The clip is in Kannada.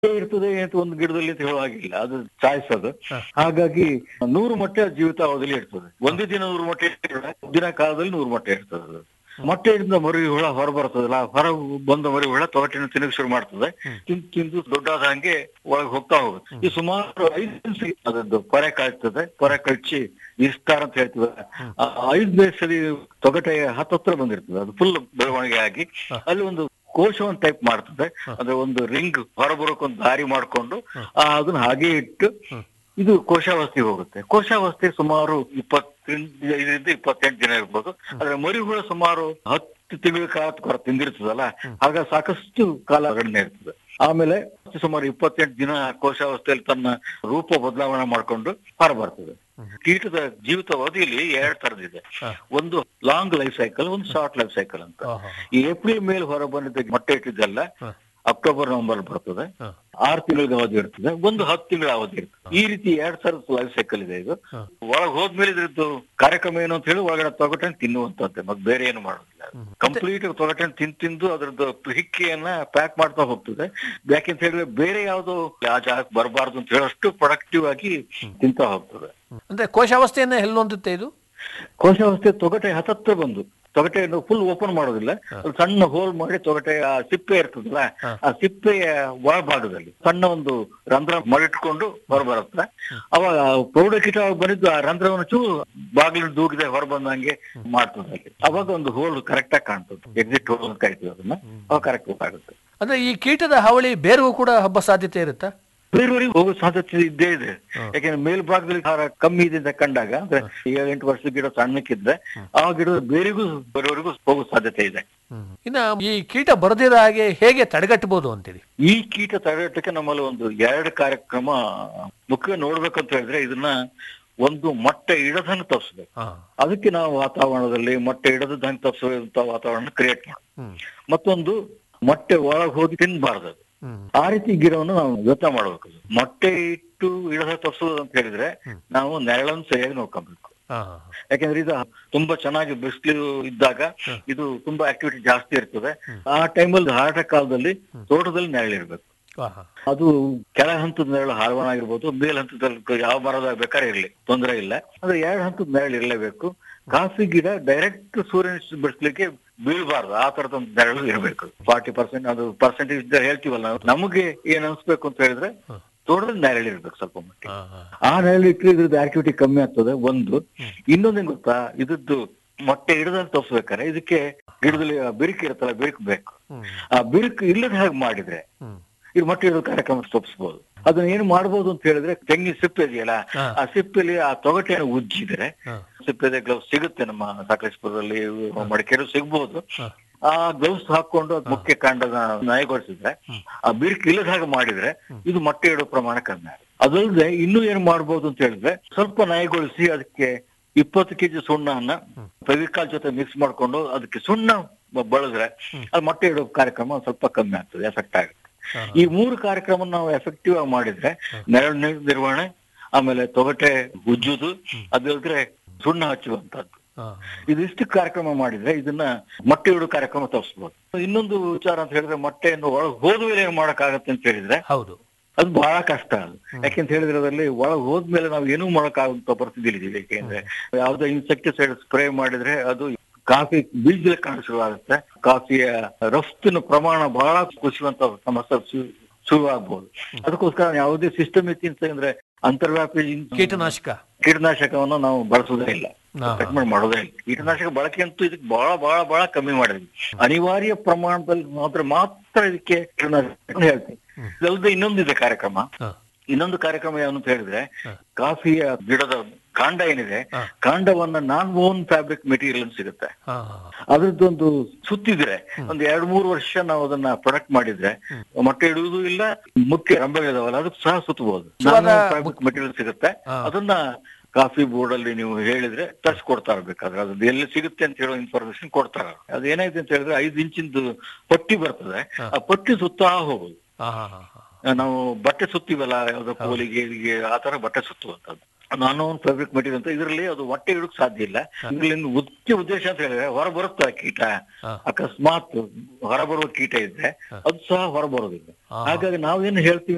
ಇರ್ತದೆ ಅಂತ ಒಂದು ಗಿಡದಲ್ಲಿ ಅಂತ ಹೇಳುವಾಗಿಲ್ಲ ಅದು ಚಾಯ್ಸ್ ಅದು ಹ. ಹಾಗಾಗಿ ನೂರು ಮೊಟ್ಟೆ ಜೀವಿತಾವಧಿಯಲ್ಲಿ ಇರ್ತದೆ ಒಂದು ದಿನ ನೂರು ಮೊಟ್ಟೆ ಇರ್ತದೆ, ದಿನ ಕಾಲದಲ್ಲಿ ನೂರು ಮೊಟ್ಟೆ ಇರ್ತದೆ ಅದು. ಮೊಟ್ಟೆಯಿಂದ ಮರಿ ಹುಳ ಹೊರ ಬರ್ತದಲ್ಲ ಹೊರ ಬಂದ ಮರಿ ಹುಳ ತೊಗಟಿನ ತಿನ್ನಕ್ ಶುರು ಮಾಡ್ತದೆ ತಿಂದು ತಿಂದು ದೊಡ್ಡಾದ ಹಂಗೆ ಒಳಗೆ ಹೋಗ್ತಾ ಹೋಗುತ್ತೆ ಈ ಸುಮಾರು ಐದು ದಿವಸ ಅದದ್ದು ಪೊರೆ ಕಾಯ್ತದೆ ಪೊರೆ ಕಚ್ಚಿ ವಿಸ್ತಾರ ಅಂತ ಹೇಳ್ತದೆ ಆ ಐದು ದಿವಸದಲ್ಲಿ ತೊಗಟೆ ಹತ್ತತ್ರ ಬಂದಿರ್ತದೆ ಅದು ಫುಲ್ ಬೆಳವಣಿಗೆ ಆಗಿ ಅಲ್ಲಿ ಒಂದು ಕೋಶವನ್ನು ಟೈಪ್ ಮಾಡ್ತದೆ ಅಂದ್ರೆ ಒಂದು ರಿಂಗ್ ಹೊರಬರೋಕ್ ಒಂದು ದಾರಿ ಮಾಡ್ಕೊಂಡು ಆ ಅದನ್ನ ಹಾಗೆ ಇಟ್ಟು ಇದು ಕೋಶಾವಸ್ಥೆಗೆ ಹೋಗುತ್ತೆ ಕೋಶಾವಸ್ಥೆ ಸುಮಾರು ಇಪ್ಪತ್ತೈದರಿಂದ ಇಪ್ಪತ್ತೆಂಟು ದಿನ ಇರ್ಬೋದು ಆದ್ರೆ ಮರಿಹುಳ ಸುಮಾರು ಹತ್ತು ತಿಂಗಳ ಕಾಲ ಹೊರ ತಿಂದಿರ್ತದಲ್ಲ ಆಗ ಸಾಕಷ್ಟು ಕಾಲ ಗಣನೆ ಇರ್ತದೆ ಆಮೇಲೆ ಸುಮಾರು ಇಪ್ಪತ್ತೆಂಟು ದಿನ ಕೋಶಾವಸ್ಥೆಯಲ್ಲಿ ತನ್ನ ರೂಪ ಬದಲಾವಣೆ ಮಾಡ್ಕೊಂಡು ಹೊರ ಬರ್ತದೆ ಕೀಟದ ಜೀವಿತ ಅವಧಿಯಲ್ಲಿ ಎರಡ್ ತರದಿದೆ ಒಂದು ಲಾಂಗ್ ಲೈಫ್ ಸೈಕಲ್ ಒಂದು ಶಾರ್ಟ್ ಲೈಫ್ ಸೈಕಲ್ ಅಂತ ಆಹಾ. ಈ ಏಪ್ರಿಲ್ ಮೇಲೆ ಹೊರ ಬಂದಿದ್ದ ಮೊಟ್ಟೆ ಇಟ್ಟಿದ್ದೆಲ್ಲ ಹ. ಅಕ್ಟೋಬರ್ ನವೆಂಬರ್ ಬರ್ತದೆ ಹ. ಆರು ತಿಂಗಳಿಗೆ ಅವಧಿ ಇರ್ತದೆ ಒಂದು ಹತ್ತು ತಿಂಗಳ ಅವಧಿ ಇರ್ತದೆ ಈ ರೀತಿ ಎರಡ್ ಸಾವಿರದ ಲೈಫ್ ಸೈಕಲ್ ಇದೆ ಇದು ಹ. ಒಳಗ್ ಹೋದ್ಮೇಲೆ ಇದ್ರದ್ದು ಕಾರ್ಯಕ್ರಮ ಏನು ಅಂತ ಹೇಳಿ ಒಳಗಡೆ ತೊಗಟೆ ತಿನ್ನುವಂತದ್ದೆ ಮತ್ತೆ ಬೇರೆ ಏನು ಮಾಡೋದಿಲ್ಲ ಕಂಪ್ಲೀಟ್ ತೊಗಟೆ ತಿಂದು ತಿಂದು ಅದ್ರದ್ದು ಹಿಕ್ಕಿಯನ್ನ ಪ್ಯಾಕ್ ಮಾಡ್ತಾ ಹೋಗ್ತದೆ ಯಾಕೆಂತ ಹೇಳಿದ್ರೆ ಬೇರೆ ಯಾವ್ದು ಆ ಜಾಗಕ್ಕೆ ಬರಬಾರ್ದು ಅಂತ ಹೇಳೋಷ್ಟು ಪ್ರೊಡಕ್ಟಿವ್ ಆಗಿ ತಿಂತಾ ಹೋಗ್ತದೆ ಅಂದ್ರೆ ಕೋಶಾವಸ್ಥೆಯನ್ನ ಎಲ್ಲಿ ಹೊಂದುತ್ತೆ ಇದು ಕೋಶಾವಸ್ಥೆ ತೊಗಟೆ ಹತ್ತತ್ರ ಬಂದು ತೊಗಟೆಯನ್ನು ಫುಲ್ ಓಪನ್ ಮಾಡೋದಿಲ್ಲ ಒಂದು ಸಣ್ಣ ಹೋಲ್ ಮಾಡಿ ತೊಗಟೆ ಆ ಸಿಪ್ಪೆ ಇರ್ತದಲ್ಲ ಆ ಸಿಪ್ಪೆಯ ಒಳಭಾಗದಲ್ಲಿ ಸಣ್ಣ ಒಂದು ರಂಧ್ರ ಮಾಡಿಟ್ಕೊಂಡು ಹೊರ ಬರುತ್ತೆ ಅವಾಗ ಪ್ರೌಢಕೀಟ ಬಂದಿದ್ದು ಆ ರಂಧ್ರವನ್ನು ಚೂ ಬಾಗಿಲು ದೂಗಿದೆ ಹೊರ ಬಂದಂಗೆ ಮಾಡ್ತದೆ ಅಲ್ಲಿ ಅವಾಗ ಒಂದು ಹೋಲ್ ಕರೆಕ್ಟ್ ಆಗಿ ಕಾಣ್ತದೆ ಎಕ್ಸಿಟ್ ಹೋಲ್ ಅಂತ ಕರಿತೀವಿ ಅದನ್ನ ಅವಾಗ ಕರೆಕ್ಟ್ ಗೊತ್ತಾಗುತ್ತೆ ಅಂದ್ರೆ ಈ ಕೀಟದ ಹಾವಳಿ ಬೇರೆಗೂ ಕೂಡ ಹಬ್ಬ ಸಾಧ್ಯತೆ ಇರುತ್ತಾ ಬೇರೆಯವರಿಗೆ ಹೋಗೋ ಸಾಧ್ಯತೆ ಇದ್ದೇ ಇದೆ ಯಾಕೆಂದ್ರೆ ಮೇಲ್ಭಾಗದಲ್ಲಿ ಹಾರ ಕಮ್ಮಿ ಇದೆ ಅಂತ ಕಂಡಾಗ ಅಂದ್ರೆ ಏಳು ಎಂಟು ವರ್ಷದ ಗಿಡ ಸಣ್ಣಕ್ಕಿದ್ರೆ ಆ ಗಿಡ ಬೇರೆಗೂ ಬೇರೆಯವರಿಗೂ ಹೋಗೋ ಸಾಧ್ಯತೆ ಇದೆ ಇನ್ನ ಈ ಕೀಟ ಬರದಿರೋ ಹಾಗೆ ಹೇಗೆ ತಡೆಗಟ್ಟಬಹುದು ಅಂತೀರಿ ಈ ಕೀಟ ತಡೆಗಟ್ಟಕ್ಕೆ ನಮ್ಮಲ್ಲಿ ಒಂದು ಎರಡು ಕಾರ್ಯಕ್ರಮ ಮುಖ್ಯ ನೋಡ್ಬೇಕಂತ ಹೇಳಿದ್ರೆ ಇದನ್ನ ಒಂದು ಮೊಟ್ಟೆ ಇಡದನ್ನು ತಪ್ಪಿಸ್ಬೇಕು ಹಾ ಅದಕ್ಕೆ ನಾವು ವಾತಾವರಣದಲ್ಲಿ ಮೊಟ್ಟೆ ಇಡದಂಗೆ ತಪ್ಪಿಸುವಂತ ವಾತಾವರಣ ಕ್ರಿಯೇಟ್ ಮಾಡಿ ಹ್ಮ್ ಮತ್ತೊಂದು ಮೊಟ್ಟೆ ಒಳಗೆ ಹೋಗಿ ತಿನ್ಬಾರ್ದು ಅದು. ಹ್ಮ್ ಆ ರೀತಿ ಗಿಡವನ್ನು ನಾವು ಯೋಚನೆ ಮಾಡ್ಬೇಕು ಮೊಟ್ಟೆ ಇಟ್ಟು ಇಡದ ತಪ್ಪಿಸೋದು ಅಂತ ಹೇಳಿದ್ರೆ ನಾವು ನೆರಳನ್ನು ಸರಿಯಾಗಿ ನೋಡ್ಕೊಬೇಕು ಹಾ ಯಾಕೆಂದ್ರೆ ಇದು ತುಂಬಾ ಚೆನ್ನಾಗಿ ಬಿಸಿಲು ಇದ್ದಾಗ ಇದು ತುಂಬಾ ಆಕ್ಟಿವಿಟಿ ಜಾಸ್ತಿ ಇರ್ತದೆ ಆ ಟೈಮಲ್ಲಿ ಹಾರಾಟ ಕಾಲದಲ್ಲಿ ತೋಟದಲ್ಲಿ ನೆರಳಿರ್ಬೇಕು ಹಾ ಹಾ ಅದು ಕೆಳ ಹಂತದ ನೆರಳು ಹಾರವಣ ಆಗಿರ್ಬೋದು ಮೇಲ್ ಹಂತದಲ್ಲಿ ಯಾವ ಮರದ ಬೇಕಾದ್ರೆ ಇರ್ಲಿ ತೊಂದರೆ ಇಲ್ಲ ಅಂದ್ರೆ ಎರಡು ಹಂತದ ನೆರಳು ಇರಲೇಬೇಕು ಕಾಫಿ ಗಿಡ ಡೈರೆಕ್ಟ್ ಸೂರ್ಯನ ಬಿಡಿಸ್ಲಿಕ್ಕೆ ಬೀಳ್ಬಾರ್ದು ಆ ತರದ ಒಂದು ನೆರಳು ಇರಬೇಕು ಫಾರ್ಟಿ ಪರ್ಸೆಂಟ್ ಅದು ಪರ್ಸೆಂಟೇಜ್ ಹೇಳ್ತೀವಲ್ಲ ನಾವು ನಮಗೆ ಏನ್ ಅನ್ಸ್ಬೇಕು ಅಂತ ಹೇಳಿದ್ರೆ ತೋಟದಲ್ಲಿ ನೆರಳು ಇರ್ಬೇಕು ಸ್ವಲ್ಪ ಮಟ್ಟಿಗೆ ಹಾ ಹಾ ಆ ನೆರಳು ಇಟ್ಟರೆ ಇದ್ರದ್ದು ಆಕ್ಟಿವಿಟಿ ಕಮ್ಮಿ ಆಗ್ತದೆ ಒಂದು ಇನ್ನೊಂದೇನ್ ಗೊತ್ತಾ ಇದ್ರದ್ದು ಮೊಟ್ಟೆ ಹಿಡದಲ್ಲಿ ತೋರಿಸ್ಬೇಕಾರೆ ಇದಕ್ಕೆ ಗಿಡದಲ್ಲಿ ಆ ಬಿರುಕು ಇರುತ್ತಲ್ಲ ಬಿರುಕು ಬೇಕು ಹ್ಮ್ ಆ ಬಿರುಕು ಇಲ್ಲದ ಹಾಗೆ ಮಾಡಿದ್ರೆ ಹ್ಮ್ ಇದು ಮೊಟ್ಟೆ ಇಡೋ ಕಾರ್ಯಕ್ರಮ ತಪ್ಪಿಸಬಹುದು ಅದನ್ನ ಏನು ಮಾಡ್ಬೋದು ಅಂತ ಹೇಳಿದ್ರೆ ತೆಂಗಿನ ಸಿಪ್ಪೆ ಇದೆಯಲ್ಲ ಹಾ. ಆ ಸಿಪ್ಪೆಲಿ ಆ ತೊಗಟೆಯನ್ನು ಉಜ್ಜಿದ್ರೆ ಹಾ. ಸಿಪ್ಪೆದೆ ಗ್ಲೌಸ್ ಸಿಗುತ್ತೆ ನಮ್ಮ ಸಕಲೇಶ್ಪುರದಲ್ಲಿ ಮಡಿಕೇರಿ ಸಿಗ್ಬೋದು ಹಾ. ಆ ಗ್ಲೌಸ್ ಹಾಕೊಂಡು ಅದ್ ಮುಖ್ಯ ಕಾಂಡದ ನಯಗೊಳಿಸಿದ್ರೆ ಆ ಬಿರುಕು ಇಲ್ಲದ ಹಾಗೆ ಮಾಡಿದ್ರೆ ಇದು ಮೊಟ್ಟೆ ಇಡೋ ಪ್ರಮಾಣ ಕಮ್ಮಿ ಆಗುತ್ತೆ ಅದಲ್ಲದೆ ಇನ್ನೂ ಏನ್ ಮಾಡ್ಬೋದು ಅಂತ ಹೇಳಿದ್ರೆ ಸ್ವಲ್ಪ ನಯಗೊಳಿಸಿ ಅದಕ್ಕೆ ಇಪ್ಪತ್ತು ಕೆಜಿ ಸುಣ್ಣವನ್ನ ಫೆವಿಕಾಲ್ ಜೊತೆ ಮಿಕ್ಸ್ ಮಾಡ್ಕೊಂಡು ಅದಕ್ಕೆ ಸುಣ್ಣ ಬ- ಬಳದ್ರೆ ಅದು ಮೊಟ್ಟೆ ಇಡೋ ಕಾರ್ಯಕ್ರಮ ಸ್ವಲ್ಪ ಕಮ್ಮಿ ಆಗ್ತದೆ ಎಫೆಕ್ಟ್ ಆಗುತ್ತೆ ಈ ಮೂರು ಕಾರ್ಯಕ್ರಮ ನಾವು ಎಫೆಕ್ಟಿವ್ ಆಗಿ ಮಾಡಿದ್ರೆ ನೆರಳು ನೀರ್ ನಿರ್ವಹಣೆ ಆಮೇಲೆ ತೊಗಟೆ ಉಜ್ಜುದು ಅದಿಲ್ಲದ್ರೆ ಸುಣ್ಣ ಹಚ್ಚುವಂತದ್ದು ಹಾ ಇದಿಷ್ಟು ಕಾರ್ಯಕ್ರಮ ಮಾಡಿದ್ರೆ ಇದನ್ನ ಮೊಟ್ಟೆ ಇಡೋ ಕಾರ್ಯಕ್ರಮ ತಪ್ಪಿಸ್ಬೋದು ಇನ್ನೊಂದು ವಿಚಾರ ಅಂತ ಹೇಳಿದ್ರೆ ಮೊಟ್ಟೆಯನ್ನು ಒಳಗೆ ಹೋದ ಮೇಲೆ ಏನ್ ಮಾಡಕ್ಕಾಗತ್ತೆ ಅಂತ ಹೇಳಿದ್ರೆ ಹೌದು ಅದು ಬಹಳ ಕಷ್ಟ ಅದು ಯಾಕೆಂತ ಹೇಳಿದ್ರೆ ಅದರಲ್ಲಿ ಒಳಗೆ ಹೋದ್ಮೇಲೆ ನಾವು ಏನೂ ಮಾಡಕ್ಕಾಗುತ್ತ ಪರಿಸ್ಥಿತಿ ಇದ್ದೀವಿ ಯಾಕೆಂದ್ರೆ ಯಾವ್ದೋ ಇನ್ಸೆಕ್ಟಿಸೈಡ್ ಸ್ಪ್ರೇ ಮಾಡಿದ್ರೆ ಅದು ಕಾಫಿ ಬೀಜ ಕಾಣ ಶುರುವಾಗುತ್ತೆ ಕಾಫಿಯ ರಫ್ತಿನ ಪ್ರಮಾಣ ಬಹಳ ಕುಸಿಯುವಂತ ಸಮಸ್ಯೆ ಶು- ಶುರುವಾಗ್ಬೋದು ಅದಕ್ಕೋಸ್ಕರ ಯಾವುದೇ ಸಿಸ್ಟಮ್ ಇತ್ತು ಅಂತ ಅಂದ್ರೆ ಅಂತರ್ವ್ಯಾಪಿ ಕೀಟನಾಶಕ ಕೀಟನಾಶಕವನ್ನು ನಾವು ಬಳಸೋದೇ ಇಲ್ಲ ಹಾ, ಹಾ. ಟ್ರೀಟ್ಮೆಂಟ್ ಮಾಡೋದೇ ಇಲ್ಲ ಕೀಟನಾಶಕ ಬಳಕೆ ಅಂತೂ ಇದಕ್ಕೆ ಬಹಳ ಬಹಳ ಬಹಳ ಕಮ್ಮಿ ಮಾಡಿದ್ವಿ ಅನಿವಾರ್ಯ ಪ್ರಮಾಣದಲ್ಲಿ ಮಾತ್ರ ಮಾತ್ರ ಇದಕ್ಕೆ ಕೀಟನಾಶಕ ಹೇಳ್ತೀವಿ ಇದಲ್ಲದೆ ಇನ್ನೊಂದಿದೆ ಕಾರ್ಯಕ್ರಮ ಹಾ ಇನ್ನೊಂದು ಕಾರ್ಯಕ್ರಮ ಏನು ಅಂತ ಹೇಳಿದ್ರೆ ಹ. ಕಾಫಿಯ ಗಿಡದ ಕಾಂಡ ಏನಿದೆ ಹ. ಕಾಂಡವನ್ನ ನಾನ್ ಓನ್ ಫ್ಯಾಬ್ರಿಕ್ ಮೆಟೀರಿಯಲ್ ಅಂತ ಸಿಗುತ್ತೆ ಹಾ ಅದ್ರದ್ದೊಂದು ಸುತ್ತಿದ್ರೆ ಒಂದು ಎರಡ್ ಮೂರು ವರ್ಷ ನಾವು ಅದನ್ನ ಪ್ರೊಡಕ್ಟ್ ಮಾಡಿದ್ರೆ ಮೊಟ್ಟೆ ಇಡುವುದು ಇಲ್ಲ ಮುಖ್ಯ ರಂಬೆಗಳಿದಾವಲ್ಲ ಅದಕ್ಕೆ ಸಹ ಸುತ್ತಬಹುದು So ಅದ ಫ್ಯಾಬ್ರಿಕ್ ಮೆಟೀರಿಯಲ್ ಸಿಗುತ್ತೆ ಹಾ. ಅದನ್ನ ಕಾಫಿ ಬೋರ್ಡ್ ಅಲ್ಲಿ ನೀವು ಹೇಳಿದ್ರೆ ತರ್ಸಿ ಕೊಡ್ತಾ ಇರ್ಬೇಕಾದ್ರೆ ಅದು ಎಲ್ಲಿ ಸಿಗುತ್ತೆ ಅಂತ ಹೇಳೋ ಇನ್ಫಾರ್ಮೇಶನ್ ಕೊಡ್ತಾರ ಅದು ಏನಾಯ್ತು ಅಂತ ಹೇಳಿದ್ರೆ ಐದು ಇಂಚಿಂದು ಪಟ್ಟಿ ಬರ್ತದೆ ಆ ಪಟ್ಟಿ ಸುತ್ತಾ ಹೋಗುದು ಹಾ ಹಾ ಹಾ ಹಾ ನಾವು ಬಟ್ಟೆ ಸುತ್ತೀವಲ್ಲ ಯಾವ್ದೋ ಕೋಲಿಗೆ ಹೀಗೆ ಆ ತರ ಬಟ್ಟೆ ಸುತ್ತುವಂತದ್ದು ನಾನು ಒಂದು ಫ್ಯಾಬ್ರಿಕ್ ಮೆಟೀರಿಯಲ್ ಅಂತ ಇದರಲ್ಲಿ ಅದು ಮೊಟ್ಟೆ ಇಡಕ್ ಸಾಧ್ಯ ಇಲ್ಲ ಇದರಲ್ಲಿ ಮುಖ್ಯ ಉದ್ದೇಶ ಅಂತ ಹೇಳಿದ್ರೆ ಹೊರ ಬರುತ್ತೆ ಆ ಕೀಟ ಹಾ. ಅಕಸ್ಮಾತ್ ಹೊರ ಬರುವ ಕೀಟ ಇದ್ರೆ ಅದು ಸಹ ಹೊರ ಬರೋದಿಲ್ಲ ಹಾ. ಹಾಗಾಗಿ ನಾವೇನು ಹೇಳ್ತೀವಿ